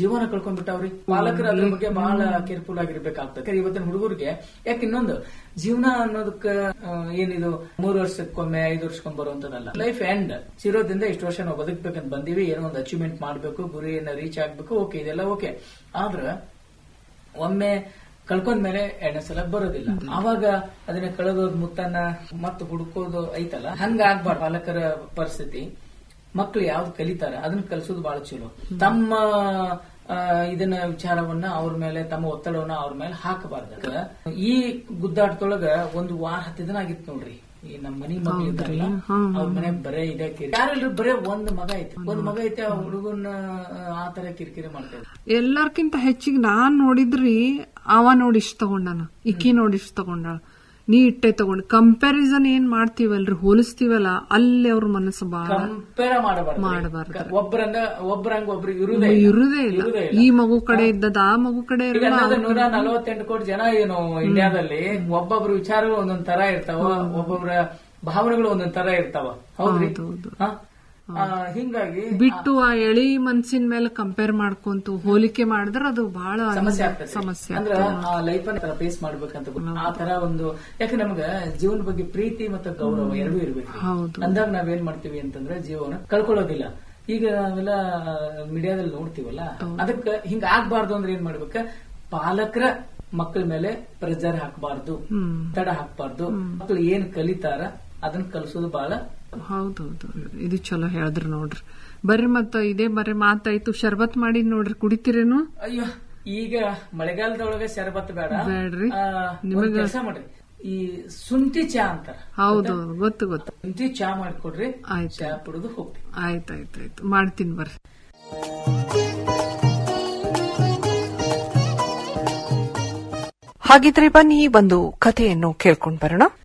ಜೀವನ ಕಳ್ಕೊಂಡ್ಬಿಟ್ಟವ್ರಿ ಪಾಲಕರು ಅದ್ರ ಬಗ್ಗೆ ಬಹಳ ಕೇರ್ಫುಲ್ ಆಗಿರ್ಬೇಕಾಗ್ತದೆ ಇವತ್ತಿನ ಹುಡುಗರಿಗೆ ಯಾಕೆ ಇನ್ನೊಂದು ಜೀವನ ಅನ್ನೋದಕ್ಕ ಆ, ಏನಿದು ಮೂರು ವರ್ಷಕ್ಕೊಮ್ಮೆ ಐದು ವರ್ಷಕ್ಕೊಮ್ಮೆ ಬರುವಂತದಲ್ಲ ಲೈಫ್ ಎಂಡ್ ಸಿರೋದ್ರಿಂದ ಇಷ್ಟು ವರ್ಷ ನಾವು ಬದುಕ್ಬೇಕಂತ ಬಂದೀವಿ ಏನೋ ಒಂದು ಅಚೀವ್ಮೆಂಟ್ ಮಾಡ್ಬೇಕು ಗುರಿಯನ್ನ ರೀಚ್ ಆಗ್ಬೇಕು ಓಕೆ ಇದೆಲ್ಲ ಓಕೆ ಆದ್ರ ಒಮ್ಮೆ ಕಳ್ಕೊಂಡ್ಮೇಲೆ ಎರಡನೇ ಸಲ ಬರೋದಿಲ್ಲ ಅವಾಗ ಅದನ್ನ ಕಳೆದೋದ್ ಮುತ್ತನ್ನ ಮತ್ತೆ ಹುಡುಕೋದು ಐತಲ್ಲ ಹಂಗ ಆಗ್ಬಾರ್ದು ಪಾಲಕರ ಪರಿಸ್ಥಿತಿ ಮಕ್ಳು ಯಾವ್ದು ಕಲಿತಾರ ಅದನ್ನ ಕಲಿಸೋದು ಬಹಳ ಚಲೋ ತಮ್ಮ ಆ, ಇದನ್ನ ವಿಚಾರವನ್ನ ಅವ್ರ ಮೇಲೆ ತಮ್ಮ ಒತ್ತಡವನ್ನ ಅವ್ರ ಮೇಲೆ ಹಾಕಬಾರ್ದ ಈ ಗುದ್ದಾಟದೊಳಗ ಒಂದು ವಾರ ಹತ್ತು ದಿನ ಆಗಿತ್ತು ನೋಡ್ರಿ ಈ ನಮ್ಮ ಮನಿ ಮಗಳು ಇದ್ದಾರಲ್ಲ ಅವ್ರ ಮನೆ ಬರೇ ಇದೇ ಕಿರಿ ಯಾರೆಲ್ರು ಬರೇ ಒಂದ್ ಮಗ ಐತಿ ಒಂದ್ ಮಗ ಐತಿ ಆ ಹುಡುಗನ ಆ ತರ ಕಿರಿಕಿರಿ ಮಾಡ್ತಾರೆ ಎಲ್ಲರ್ಕಿಂತ ಹೆಚ್ಚಿಗೆ ನಾನ್ ನೋಡಿದ್ರಿ ಅವ ನೋಡಿ ಇಷ್ಟ ತಗೊಂಡಾನ ಇಕ್ಕಿ ನೋಡಿ ಇಷ್ಟ ತಗೊಂಡಾಳ ನೀ ಇಟ್ಟೆ ತಗೊಂಡ್ ಕಂಪ್ಯಾರಿಸನ್ ಏನ್ ಮಾಡ್ತೀವಲ್ರಿ ಹೋಲಿಸ್ತೀವಲ್ಲ ಅಲ್ಲಿ ಅವ್ರ ಮನಸ್ಸು ಬಾಳ ಕಂಪೇರ್ ಮಾಡಬಾರ್ದು ಮಾಡಬಾರ್ದು. ಒಬ್ಬರಂದ ಒಬ್ಬರಂಗ ಒಬ್ರು ಇರುದೇ ಇರುದೇ ಇಲ್ಲ ಈ ಮಗು ಕಡೆ ಇದ್ದದ ಆ ಮಗು ಕಡೆ ಈಗ ಇರಲ್ಲ ಅನ್ನೋದು ನೂರ ನಲವತ್ತೆಂಟು ಕೋಟಿ ಜನ ಏನು ಇಂಡಿಯಾದಲ್ಲಿ ಒಬ್ಬೊಬ್ರು ವಿಚಾರಗಳು ಒಂದೊಂದ್ ತರ ಇರ್ತಾವ ಒಬ್ಬೊಬ್ರ ಭಾವನೆಗಳು ಒಂದೊಂದ್ ತರ ಇರ್ತಾವ ಹೌದ್ರಿ ಹ? ಆ, ಹಿಂಗಾಗಿ ಬಿಟ್ಟು ಆ ಎಳಿ ಮನ್ಸಿನ ಮೇಲೆ ಕಂಪೇರ್ ಮಾಡ್ಕೊಂತು ಹೋಲಿಕೆ ಮಾಡಿದ್ರೆ ಅದು ಬಹಳ ಸಮಸ್ಯೆ ಆಗ್ತದೆ ಸಮಸ್ಯೆ ಅಂದ್ರ ಆ ಲೈಫ್ ಅನ್ನ ಫೇಸ್ ಮಾಡ್ಬೇಕಂತ ಗೊತ್ತು. ಆ ತರ ಒಂದು ಯಾಕೆ ನಮ್ಗ ಜೀವನ ಬಗ್ಗೆ ಪ್ರೀತಿ ಮತ್ತು ಗೌರವ ಎರಡೂ ಇರ್ಬೇಕು ಹೌದು ಅಂದಾಗ ನಾವೇನ್ ಮಾಡ್ತೀವಿ ಅಂತಂದ್ರೆ ಜೀವನ ಕಳ್ಕೊಳ್ಳೋದಿಲ್ಲ ಈಗ ನಾವೆಲ್ಲ ಮೀಡಿಯಾದಲ್ಲಿ ನೋಡ್ತೀವಲ್ಲ ಅದಕ್ಕ ಹಿಂಗ ಆಗ್ಬಾರ್ದು ಅಂದ್ರೆ ಏನ್ ಮಾಡ್ಬೇಕ ಪಾಲಕರ ಮಕ್ಕಳ ಮೇಲೆ ಪ್ರೆಜರ್ ಹಾಕಬಾರ್ದು ತಡ ಹಾಕಬಾರ್ದು ಮಕ್ಕಳು ಏನ್ ಕಲಿತಾರ ಅದನ್ನ ಕಲಿಸೋದು ಬಹಳ ಹೌದೌದು ಇದು ಚಲೋ ಹೇಳಿದ್ರಿ ನೋಡ್ರಿ ಬರ್ರಿ ಮತ್ತ ಇದೇ ಬರ್ರಿ ಮಾತಾಯ್ತು ಶರ್ಬತ್ ಮಾಡಿ ನೋಡ್ರಿ ಕುಡಿತೀರೇನು ಅಯ್ಯೋ ಈಗ ಮಳೆಗಾಲದೊಳಗ ಶರಬತ್ ಬೇಡ ಬೇಡ್ರಿ ಕೆಲಸ ಮಾಡ್ರಿ ಈ ಶುಂಠಿ ಚಾ ಅಂತಾರ ಹೌದು ಗೊತ್ತು ಗೊತ್ತು ಶುಂಠಿ ಚಾ ಮಾಡ್ಕೊಡ್ರಿ ಆಯ್ತು ಚಾ ಕುಡಿದು ಹೋಗ್ತೀವಿ ಆಯ್ತಾಯ್ತಾಯ್ತು ಮಾಡ್ತೀನಿ ಬರ್ರಿ ಹಾಗಿದ್ರೆ ಬನ್ನಿ ಒಂದು ಕಥೆಯನ್ನು ಕೇಳ್ಕೊಂಡ್ ಬರೋಣ